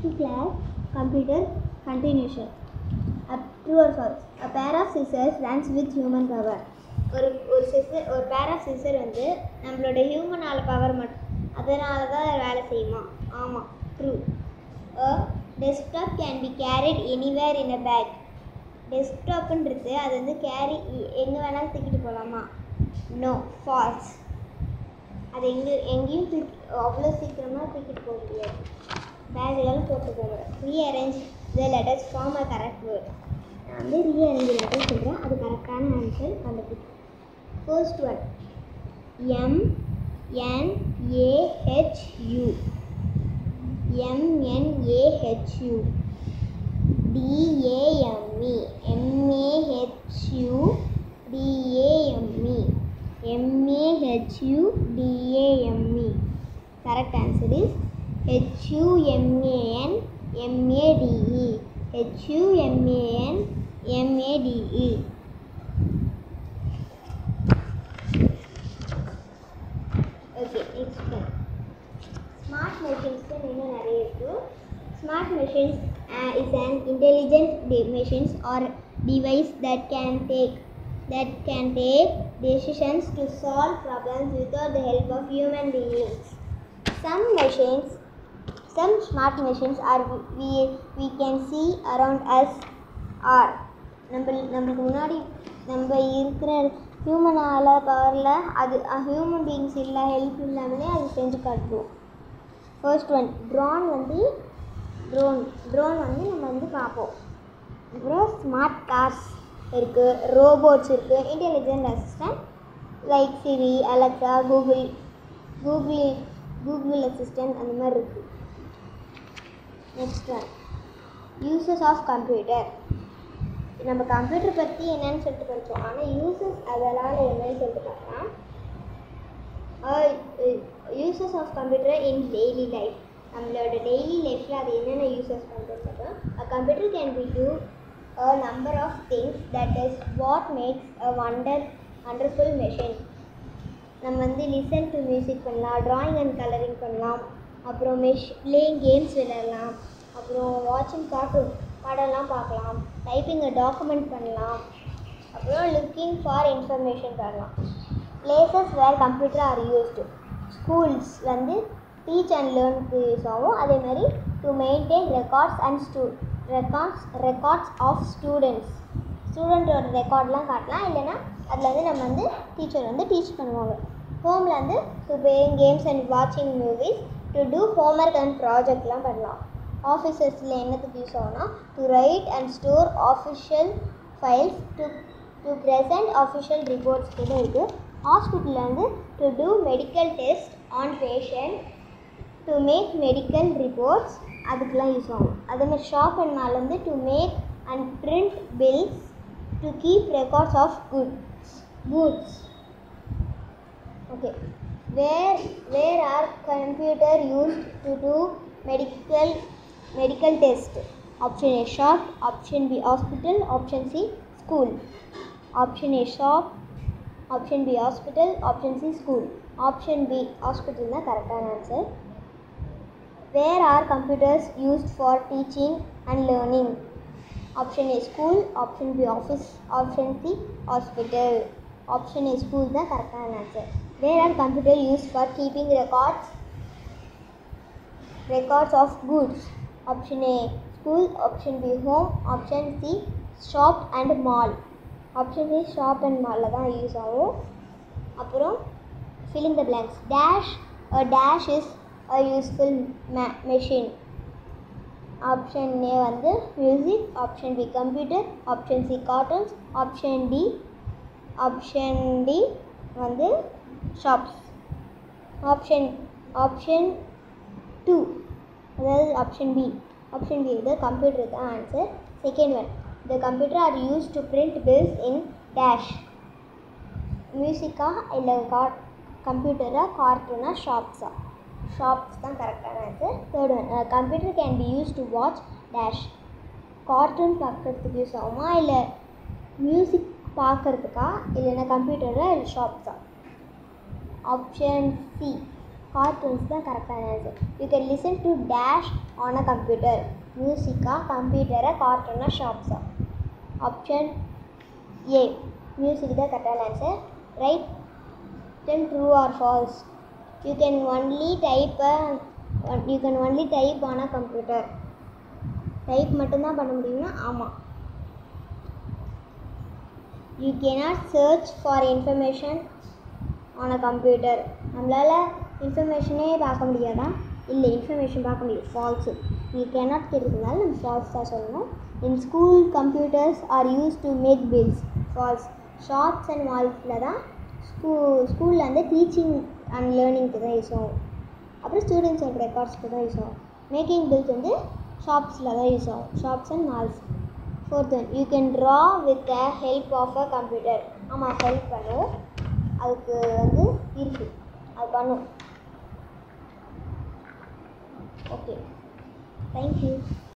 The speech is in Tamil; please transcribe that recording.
Fifth class computer continuation. A true or false? A pair of scissors runs with human power. ஒரு ஒரு சிசர் ஒரு பேர் ஆஃப் சிசர் வந்து நம்மளோட ஹியூமனால் பவர் மட்டும் அதனால தான் வேலை செய்யுமா ஆமாம் true a desktop can be carried anywhere in a bag டெஸ்க்டாப்புன்றது அது வந்து கேரி எங்கே வேணாலும் தூக்கிட்டு போகலாமா நோ ஃபால்ஸ் அது எங்கே எங்கேயும் தூக்கி அவ்வளோ சீக்கிரமாக தூக்கிட்டு போக முடியாது பேக்லாம் போட்டு போக முடியாது rearrange the letters form a correct word நான் வந்து ரீஅரேஞ்ச் லெட்டர் சொல்கிறேன் அது கரெக்டான ஆன்சர் கண்டுபிடிக்கும் first one M N A H U M N A H U T A M E M A H U T A M E M A H U T A M E correct answer is H U M A N M A T E H U M A N M A T E okay next one smart மெஷின்ஸ்க்கு இன்னும் நிறைய இருக்குது smart machines is an intelligent de- machines or device that can take that can take decisions to solve problems without the help of human beings. Some machines, some smart machines are we we can see around us are நம்ம நம்மளுக்கு முன்னாடி நம்ம இருக்கிற ஹியூமனால் பவரில் அது ஹியூமன் பீயிங்ஸ் இல்லை ஹெல்ப் இல்லாமலே அது செஞ்சு காட்டுவோம் ஃபர்ஸ்ட் ஒன் ட்ரோன் வந்து ட்ரோன் ட்ரோன் வந்து நம்ம வந்து பார்ப்போம் அப்புறம் ஸ்மார்ட் கார்ஸ் இருக்குது ரோபோட்ஸ் இருக்குது intelligent assistant like Siri Alexa Google Google Google assistant அந்த மாதிரி இருக்குது next one uses of computer நம்ம கம்ப்யூட்டர் பற்றி என்னன்னு சொல்லிட்டு படித்தோம் ஆனால் யூசஸ் அதனால் என்னன்னு சொல்லிட்டு பார்க்கலாம் uses of computer in daily life நம்மளோட டெய்லி லைஃப்பில் அது என்னென்ன யூசஸ் பண்ணுறோம் சொல்கிறோம் a computer can be do a number of things that is what makes a wonder wonderful machine நம்ம வந்து லிசன் டு மியூசிக் பண்ணலாம் ட்ராயிங் அண்ட் கலரிங் பண்ணலாம் அப்புறம் மெஷ் பிளேயிங் கேம்ஸ் விளையாடலாம் அப்புறம் வாட்சிங் கார்ட்டூன் படம்லாம் பார்க்கலாம் டைப்பிங்கை டாக்குமெண்ட் பண்ணலாம் அப்புறம் லுக்கிங் ஃபார் இன்ஃபர்மேஷன் பண்ணலாம் places where computer are used schools வந்து டீச் அண்ட் லேர்னுக்கு யூஸ் ஆகும் அதே மாதிரி டு மெயின்டைன் ரெக்கார்ட்ஸ் அண்ட் ஸ்டூ ரெக்கார்ட்ஸ் ரெக்கார்ட்ஸ் ஆஃப் ஸ்டூடெண்ட்ஸ் ஸ்டூடெண்ட்டோட ரெக்கார்ட்லாம் காட்டலாம் இல்லைன்னா அதில் வந்து நம்ம வந்து டீச்சர் வந்து டீச் பண்ணுவாங்க ஹோமில் வந்து டு பிளேயிங் கேம்ஸ் அண்ட் வாட்சிங் movies to do homework and ப்ராஜெக்ட்லாம் பண்ணலாம் ஆஃபீஸர்ஸில் என்னத்துக்கு யூஸ் ஆகும்னா to write and store official files to to present official reports கூட இருக்குது ஹாஸ்பிட்டலில் வந்து to do medical test on patient to make medical reports அதுக்கெலாம் யூஸ் ஆகும் அதேமாதிரி ஷாப் அண்ட் மால் வந்து to make and print bills to keep records of goods goods okay where where are computer used to do medical medical test option A shop option B hospital option C school option A shop option B hospital option C school option B hospital தான் கரெக்டான answer where are computers used for teaching and learning option A school option B office option C hospital option A school தான் கரெக்டான answer where are computer use for keeping records records of goods option A school option B home option C shop and mall option C shop and மாலில் தான் யூஸ் ஆகும் அப்புறம் filling the blanks dash a dash is a useful may machine option A வந்து music option B computer option C cartoons option D option D வந்து ஷாப்ஸ் ஆப்ஷன் ஆப்ஷன் டூ அதாவது ஆப்ஷன் பி ஆப்ஷன் பி இது கம்ப்யூட்டர் தான் answer second one the computer are use to print bills in dash மியூசிக்கா இல்லை கார் கம்ப்யூட்டரா கார்ட்டூனா ஷாப்ஸா ஷாப்ஸ் தான் கரெக்டான answer third one computer can be use to watch dash cartoon பார்க்குறதுக்கு யூஸ் ஆகுமா இல்லை மியூசிக் பார்க்குறதுக்கா இல்லைன்னா கம்ப்யூட்டரா இல்லை ஷாப்ஸா ஆப்ஷன் சி கார்ட்டூன்ஸ் தான் கரெக்டான answer you can listen to dash on a computer மியூசிக்கா கம்ப்யூட்டரை கார்ட்டூனா ஷாப்ஸா ஆப்ஷன் ஏ மியூசிக் தான் கரெக்டான answer right then true or false you can only type you can only type on a computer type மட்டும்தான் பண்ண முடியும்னா ஆமாம் you cannot search for information on a computer நம்மளால் இன்ஃபர்மேஷனே பார்க்க முடியாதா இல்லை இன்ஃபர்மேஷன் பார்க்க முடியும் ஃபால்ஸு நீங்கள் கேனாட் கேட்டதுனால நம்ம ஃபால்ஸ் தான் சொல்லணும் in school computers are use to make bills false shops and மால்ஸில் தான் ஸ்கூ ஸ்கூலில் வந்து டீச்சிங் அண்ட் லேர்னிங்க்கு தான் யூஸ் ஆகும் அப்புறம் ஸ்டூடெண்ட்ஸோட ரெக்கார்ட்ஸ்க்கு தான் யூஸ் ஆகும் மேக்கிங் பில்ஸ் வந்து ஷாப்ஸில் தான் யூஸ் ஆகும் shops and malls fourth one you can draw with the help of a computer ஆமாம் ஹெல்ப் பண்ணும் அதுக்கு வந்து இருக்குது அது பண்ணும் ஓகே தேங்க்யூ